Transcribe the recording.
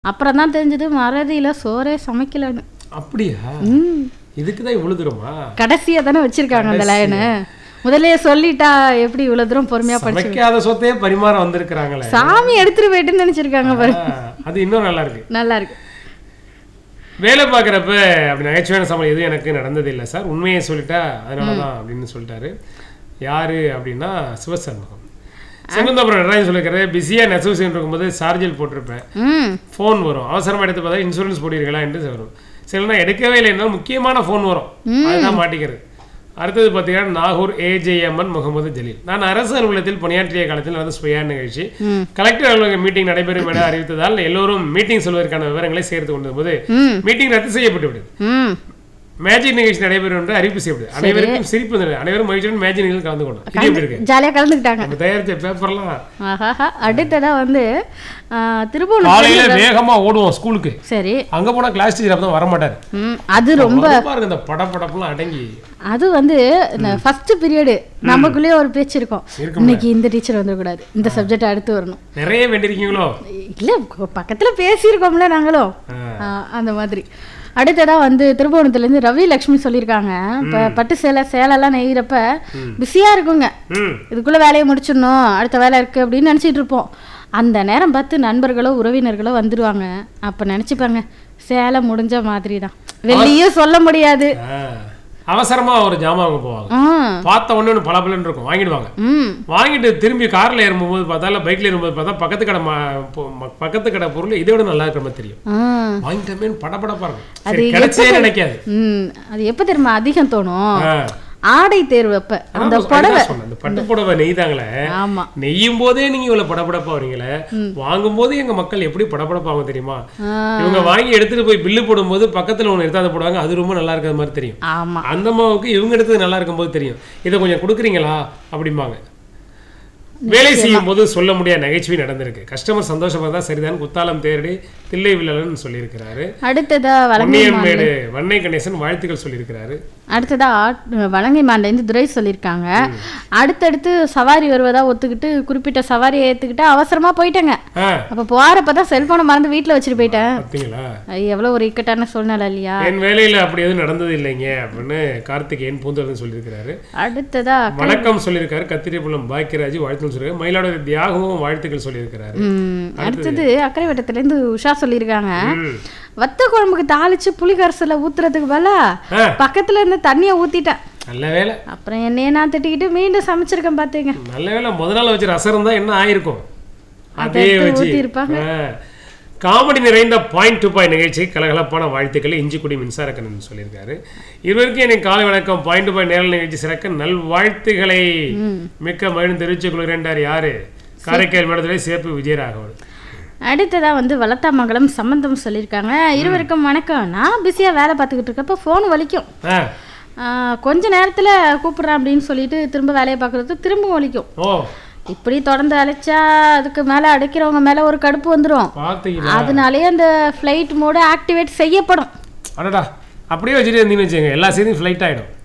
அப்புறம் தான் தெரிஞ்சது மறதியில சோறே சமைக்கலன்னு அப்படியா ம் இதுக்கு தான் இவ்வளவு தூரமா கடைசியா தானே வச்சிருக்காங்க அந்த லைனு முதல்லயே சொல்லிட்டா எப்படி இவ்வளவு தூரம் பொறுமையா படிச்சு சமைக்காத சொத்தையே பரிமாற வந்திருக்கிறாங்களே சாமி எடுத்துட்டு போயிட்டுன்னு நினைச்சிருக்காங்க பாரு ஆ, அது இன்னும் நல்லா இருக்கு நல்லா இருக்கு வேலை பார்க்குறப்ப அப்படி நகைச்சுவையான சம்பளம் எதுவும் எனக்கு நடந்தது இல்லை சார் உண்மையை சொல்லிட்டா அதனால தான் அப்படின்னு சொல்லிட்டாரு யாரு அப்படின்னா சிவசண்முகம் செங்குந்தபுரம் நடராஜன் சொல்லியிருக்காரு பிஸியாக நெசவு செய்து இருக்கும்போது சார்ஜில் போட்டிருப்பேன் ம் ஃபோன் வரும் அவசரமா எடுத்து பார்த்தா இன்சூரன்ஸ் போடுவீர்களா என்று வரும் சில எடுக்கவே இல்லை என்றால் முக்கியமான ஃபோன் வரும் அதுதான் மாட்டிக்கிறது அடுத்தது பார்த்தீங்கன்னா நாகூர் ஏஜேஎம்என் முகமது ஜலீல் நான் அரசு அலுவலகத்தில் பணியாற்றிய காலத்தில் நடந்த சுவையான நிகழ்ச்சி ம். கலெக்டர் அலுவலக மீட்டிங் நடைபெறும் என அறிவித்ததால் எல்லோரும் மீட்டிங் சொல்வதற்கான விவரங்களை சேர்த்து கொண்டிருந்தபோது ம் மீட்டிங் ரத்து செய்யப்பட்டு விட்டது ம் மேஜிக் நிகழ்ச்சி நடைபெறும் என்று அறிவிப்பு செய்யப்பட்டது அனைவருக்கும் சிரிப்பு வந்தது அனைவரும் மகிழ்ச்சியுடன் மேஜிக் நிகழ்ச்சி கலந்து கொண்டோம் இது எப்படி இருக்கு ஜாலியா கலந்துக்கிட்டாங்க நம்ம தயாரிச்ச பேப்பர்லாம் ஆஹாஹா அடுத்ததா வந்து ஆ, திருபுவனம் காலையில வேகமா ஓடுவோம் ஸ்கூலுக்கு சரி அங்க போனா கிளாஸ் டீச்சர் அப்பதான் வர மாட்டாரு ம் அது ரொம்ப பாருங்க இந்த படப்படப்புலாம் அடங்கி அது வந்து இந்த ஃபர்ஸ்ட் பீரியடு நமக்குள்ளேயே ஒரு பேச்சு இருக்கும் இருக்கும்ல. இன்னைக்கு இந்த டீச்சர் வந்துடக்கூடாது இந்த சப்ஜெக்ட் அடுத்து வரணும் நிறைய வேண்டியிருக்கீங்களோ இல்ல பக்கத்துல பேசியிருக்கோம்ல நாங்களும் ஆ. ஆ, அந்த மாதிரி அடுத்ததா வந்து திருபுவனத்துல இருந்து ரவி லக்ஷ்மி சொல்லியிருக்காங்க இப்ப பட்டு சேலை சேலைலாம் நெய்கிறப்ப பிஸியா இருக்குங்க ம் இதுக்குள்ள வேலையை முடிச்சிடணும் அடுத்த வேலை இருக்கு அப்படின்னு நினைச்சிட்டு இருப்போம் அந்த நேரம் பார்த்து நண்பர்களோ உறவினர்களோ வந்துருவாங்க அப்ப நினைச்சுப்பாங்க சேலை முடிஞ்ச மாதிரி தான் வெளியே சொல்ல முடியாது ஆ. அவசரமா ஒரு ஜாமான் வாங்க போவாங்க ஆ பார்த்த உடனே ஒன்று பளபளன்னு இருக்கும் வாங்கிடுவாங்க ம் வாங்கிட்டு திரும்பி கார்ல ஏறும்போது பார்த்தா இல்லை பைக்ல ஏறும்போது பார்த்தா பக்கத்து கடை ம- பொ- ம- பக்கத்து கடை பொருள் இதை விட நல்லா இருக்கிற மாதிரி தெரியும் ஆ வாங்கிட்டோமேன்னு படபடப்பா இருக்கும் அது சரி கிடைச்சே நினைக்காது ம் அது எப்போ தெரியுமா அதிகம் தோணும் ஆ. ஆடை தேர்வு அப்ப அந்த அதான் புடவை சொன்னேன், அந்த பட்டு புடவை நெய்தாங்களே ஆமா நெய்யும் போதே நீங்க இவ்வளவு படபடப்பா வரீங்களே வாங்கும் போதே எங்க மக்கள் எப்படி படபடப்பாங்க தெரியுமா ஆ, இவங்க வாங்கி எடுத்துட்டு போய் பில்லு போடும்போது பக்கத்துல ஒண்ணு எடுத்தாத போடுவாங்க அது ரொம்ப நல்லா இருக்கிற மாதிரி தெரியும் ஆமா அந்த அம்மாவுக்கு இவங்க எடுத்தது நல்லா இருக்கும்போது தெரியும் இதை கொஞ்சம் கொடுக்குறீங்களா அப்படிம்பாங்க வேலை செய்யும் போது சொல்ல முடியாத நகைச்சுவை நடந்திருக்கு கஸ்டமர் சந்தோஷமா தான் சரிதான் குத்தாலம் தேரடி தில்லை வில்லலன் சொல்லியிருக்கிறாரு அடுத்ததா வலங்கை பொன்னியம்மேடு வன்னை கணேசன் வாழ்த்துக்கள் சொல்லியிருக்கிறாரு அடுத்ததா ஆட்- வலங்கை மாண்டேந்து துரை சொல்லியிருக்காங்க அடுத்தடுத்து சவாரி வருவதா ஒத்துக்கிட்டு குறிப்பிட்ட சவாரியை ஏத்துக்கிட்டு அவசரமா போயிட்டேங்க ஆ அப்ப போறப்ப தான் செல்போனை மறந்து வீட்டுல வச்சுட்டு போயிட்டேன் பார்த்தீங்களா அது எவ்வளவு ஒரு இக்கட்டான சூழ்நிலை இல்லையா என் வேலையில அப்படி எதுவும் நடந்தது இல்லைங்க அப்படின்னு கார்த்திகேயன் பூந்தரன் சொல்லியிருக்கிறாரு அடுத்ததா வணக்கம் சொல்லியிருக்காரு கத்திரிப்புலம் பாக்கியராஜ் வாழ்த்துக்கள் சொல்லியிருக்காரு மயிலாடுதுறை தியாகமும் வாழ்த்துக்கள் சொல்லியிருக்கிறாரு ம், அடுத்தது அக்கறை வட்டத்துல இருந்து உஷா சொல்லியிருக்காங்க ம். வத்த குழம்புக்கு தாளிச்சு புளி கரைசல ஊத்துறதுக்கு பதிலா ஆ, பக்கத்துல இருந்து தண்ணியை ஊத்திட்டேன் நல்ல வேலை அப்புறம் என்னையே நான் திட்டிக்கிட்டு மீண்டும் சமைச்சிருக்கேன் பாத்துங்க நல்ல வேலை முத நாள் வச்சு ரசம் இருந்தா என்ன ஆயிருக்கும் அதே எடுத்து வச்சு ஊத்தியிருப்பாங்க. ஆ. காமெடி நிறைந்த பாயிண்ட் டு பாயிண்ட் நிகழ்ச்சி கலகலப்பான வாழ்த்துக்களை இஞ்சிக்குடி மின்சாரக்கண்ணன் சொல்லியிருக்காரு இருவருக்கும் எனக்கு காலை வணக்கம் பாயிண்ட் டு பாயிண்ட் நேரல் நிகழ்ச்சி சிறக்க நல் வாழ்த்துக்களை மிக்க மகிழ்ந்து தெரிவித்துக் கொள்கிறேன்டார் யாரு காரைக்கால் மடத்திலே சேப்பு விஜயராகவன் அடுத்ததா வந்து வளத்தாமங்கலம் சம்பந்தம் சொல்லியிருக்காங்க இருவருக்கும் வணக்கம் நான் பிஸியா வேலை பார்த்துக்கிட்டு இருக்கப்ப ஃபோன் வலிக்கும் ஆ ஆ, கொஞ்ச நேரத்துல கூப்பிடுறேன் அப்படின்னு சொல்லிட்டு திரும்ப வேலையை பார்க்கறது திரும்ப வலிக்கும் ஓ இப்படி தொடர்ந்து அழைச்சா அதுக்கு மேல அடைக்கிறவங்க மேல ஒரு கடுப்பு வந்துடும் பார்த்தீங்களா அதனாலேயே அந்த ஃப்ளைட் மோடு ஆக்டிவேட் செய்யப்படும் அடடா அப்படியே வச்சுட்டு இருந்தீங்கன்னு வச்சுங்க எல்லா செய்தியும் ஃப்ளைட் ஆயிடும்